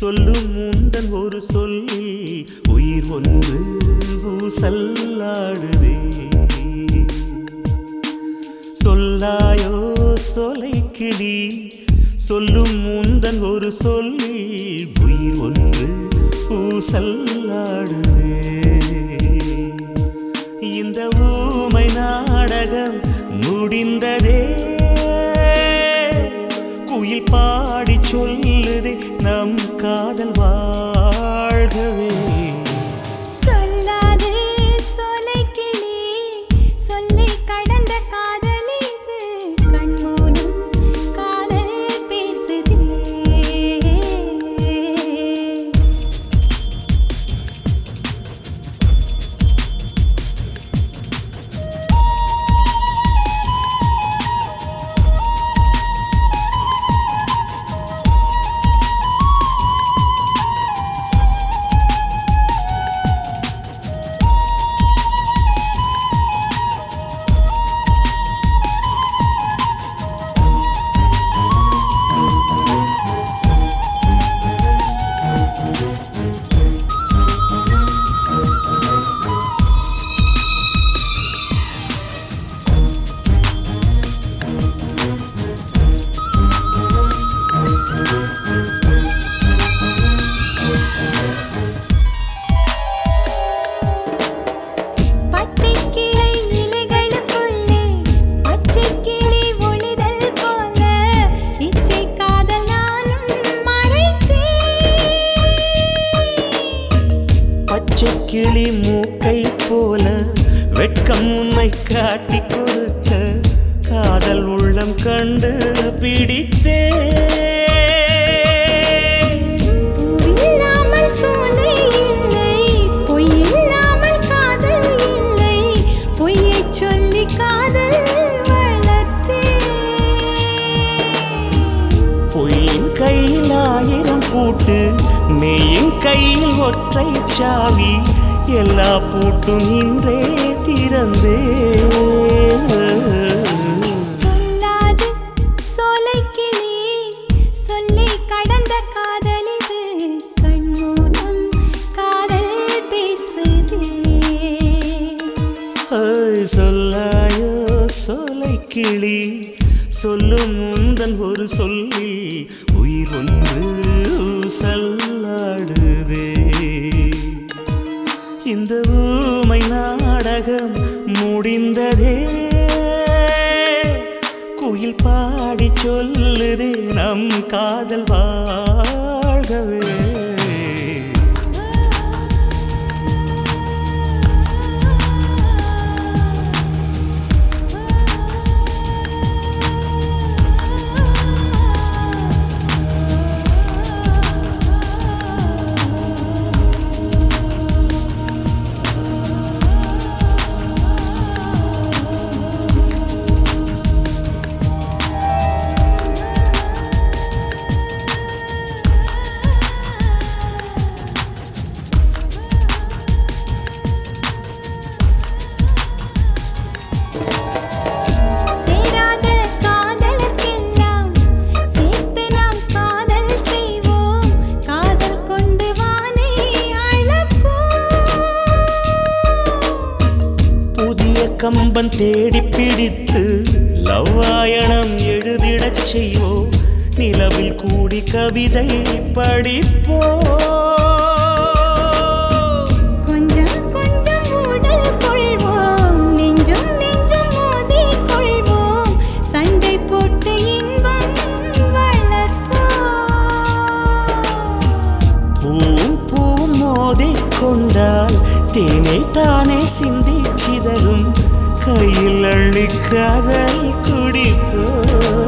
சொல்லும் முந்தன் ஒரு சொல்லில் உயிர் ஒன்று ஊசல்லாடுதே சொல்லாயோ சொலை கிளி சொல்லும் முந்தன் ஒரு சொல்லில் உயிர் ஒன்று ஊசல்லாடுதே இந்த ஊமை நாடகம் முடிந்ததே குயில் பாடி சொல்லுதே நம் காதல் வாழ்கவே சொல்லாது சொலைக்கிளி சொல்லை கடந்த காதல் இது கண்மூலம் காதல் பேசுதே பச்சை கிளை இலைகளுக்குள்ளே பச்சை கிளி ஒளிதல் போல இச்சை காதல் நானும் மறைத்தேன் பச்சை கிளி மூக்கை போல வெட்கம் உன்னை காட்டி கொடுக்க காதல் உள்ளம் கண்டு பிடித்தே பூவில்லாமல் சோலை இல்லை பொய்யில்லாமல் காதல் இல்லை பொய்யைச் சொல்லி காதல் வளர்த்தேன் பொய்யின் கையில் ஆயிரம் பூட்டு மெய்யின் கையில் ஒற்றை சாவி எல்லா பூட்டும் இன்றே திறந்தே சொல்லாது சோலைக்கிளி சொல்லை கடந்த காதல் இது கண்மூலம் காதல் பேசுதே ஐ, சொல்லாயோ சொலை கிளி சொல்லும் முந்தன் ஒரு சொல்லில் உயிர் ஒன்று சல்லாடுதே இந்த ஊமை நாடகம் முடிந்ததே குயில் பாடி சொல்லுதே நம் காதல் வாழ்கவே சேராத காதலர்க்கெல்லாம் சேர்த்து நாம் காதல் செய்வோம் காதல் கொண்டு வானை அழப்போம் புதிய கம்பன் தேடி பிடித்து லவ்வாயணம் எழுதிடச் செய்வோம் நிலவில் கூடி கவிதை படிப்போம் கொஞ்சம் கொஞ்சம் உடல் கொள்வோம் நெஞ்சும் நெஞ்சும் மோதிக் கொள்வோம் சண்டை போட்டு இன்பம் வளர்ப்போம் பூவும் பூவும் மோதிக் கொண்டால் தேனை தானே சிந்தி சிதறும் கையில் அள்ளி காதல் குடிப்போம்